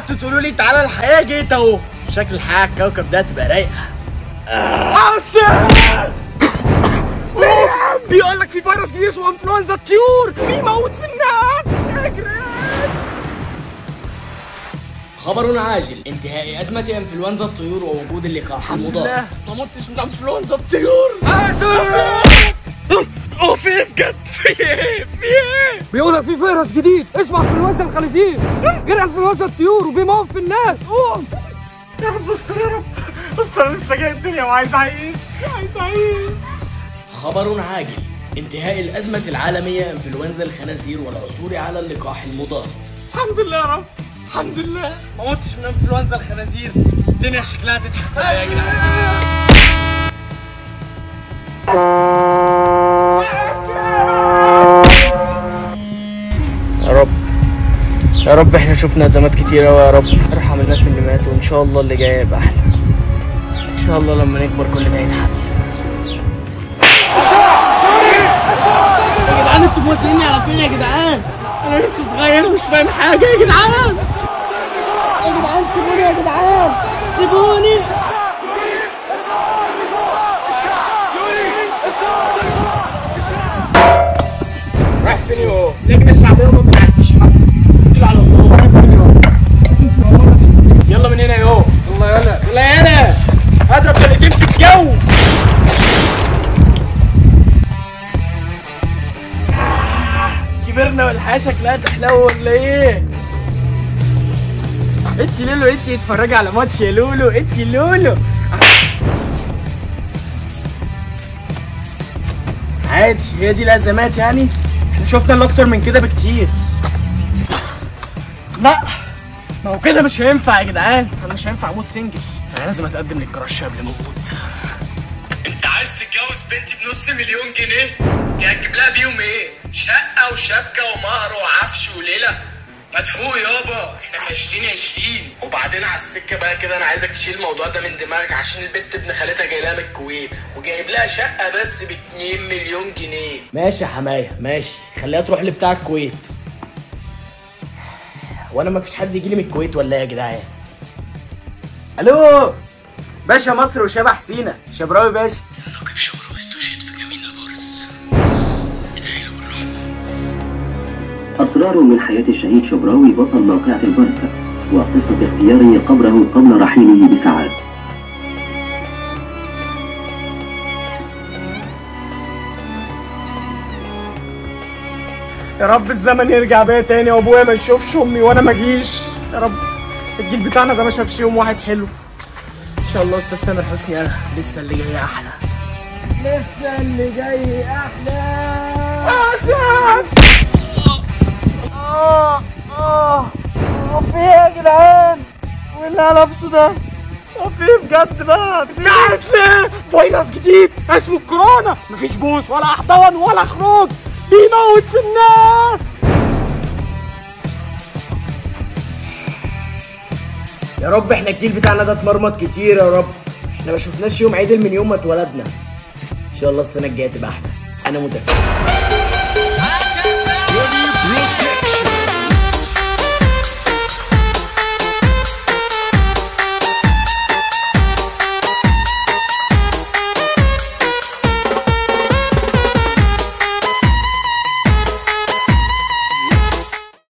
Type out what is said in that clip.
قعدتوا تقولوا لي تعالى الحياه جيت اهو شكل الحياه على الكوكب ده تبقى رايقه حسن بيقول لك في فيروس جديد اسمه انفلونزا الطيور بيموت في الناس اجري خبر عاجل انتهاء أزمة انفلونزا الطيور ووجود اللقاح المضاد ما متش من انفلونزا الطيور هو في ايه بجد في ايه في ايه بيقول لك في فيروس جديد اسمه انفلونزا الخنازير غير انفلونزا الطيور وبيموت في الناس قوم يا رب استر يا رب استر لسه جاي الدنيا وعايز اعيش عايز اعيش خبر عاجل انتهاء الأزمة العالمية انفلونزا الخنازير والعثور على اللقاح المضاد الحمد لله يا رب الحمد لله ما متش من انفلونزا الخنازير الدنيا شكلها تضحك يا جدعان يا رب يا رب احنا شفنا ازمات كتيرة ويا رب ارحم الناس اللي ماتوا وان شاء الله اللي جاي يبقى احلى ان شاء الله لما نكبر كل ده يتحل يا جدعان انتوا موافقيني على فين يا جدعان انا لسه صغير مش فاهم حاجه يا جدعان يا جدعان سيبوني يا جدعان سيبوني رايح فين يو لجنه شعبيه وما بتعديش حد اتكل على الله ساكن فين يو ساكن في عمارة يلا من هنا يو يلا يلا يلا يلا اضرب كلمتين في الجو كبرنا والحياه شكلها تحلو ولا ايه انت لولو انت اتفرجي على ماتش يا لولو انت لولو عادي هي دي الازمات يعني احنا شفنا اللي اكتر من كده بكتير لا ما هو كده مش هينفع يا جدعان انا مش هينفع اموت سنجل انا لازم اتقدم للكراش قبل ما اموت انت عايز تتجوز بنتي بنص مليون جنيه دي هتجيب لها بيهم ايه شقه وشبكه ومهر وعفش وليله ما تفوق يابا احنا في 2020 وبعدين على السكه بقى كده انا عايزك تشيل الموضوع ده من دماغك عشان البت ابن خالتها جاي لها من الكويت وجايب لها شقه بس ب 2 مليون جنيه ماشي يا حمايه ماشي خليها تروح لبتاع الكويت وانا ما فيش حد يجي لي من الكويت ولا ايه يا جدعان الو باشا مصر وشبح سينا شبراوي باشا نقيب شبراوي استشهد في جميل البرص ادعي له بالرحمه أسرار من حياة الشهيد شبراوي بطل موقعة البرث وقصة اختياره قبره قبل رحيله بساعات يا رب الزمن يرجع بيا تاني وابويا ما يشوفش امي وانا ما اجيش يا رب الجيل بتاعنا ده ما شافش يوم واحد حلو ان شاء الله استاذ تامر حسني انا لسه اللي جاي احلى لسه اللي جاي احلى حسن اه اه اه في ايه يا جدعان واللي انا لابسه ده في بجد بقى في عارف ليه فيروس جديد اسمه الكورونا مفيش بوس ولا احضان ولا خروج بيموت في الناس يا رب احنا الجيل بتاعنا ده اتمرمط كتير يا رب احنا ما شفناش يوم عدل من يوم ما اتولدنا ان شاء الله السنه الجايه تبقى احلى انا متفائل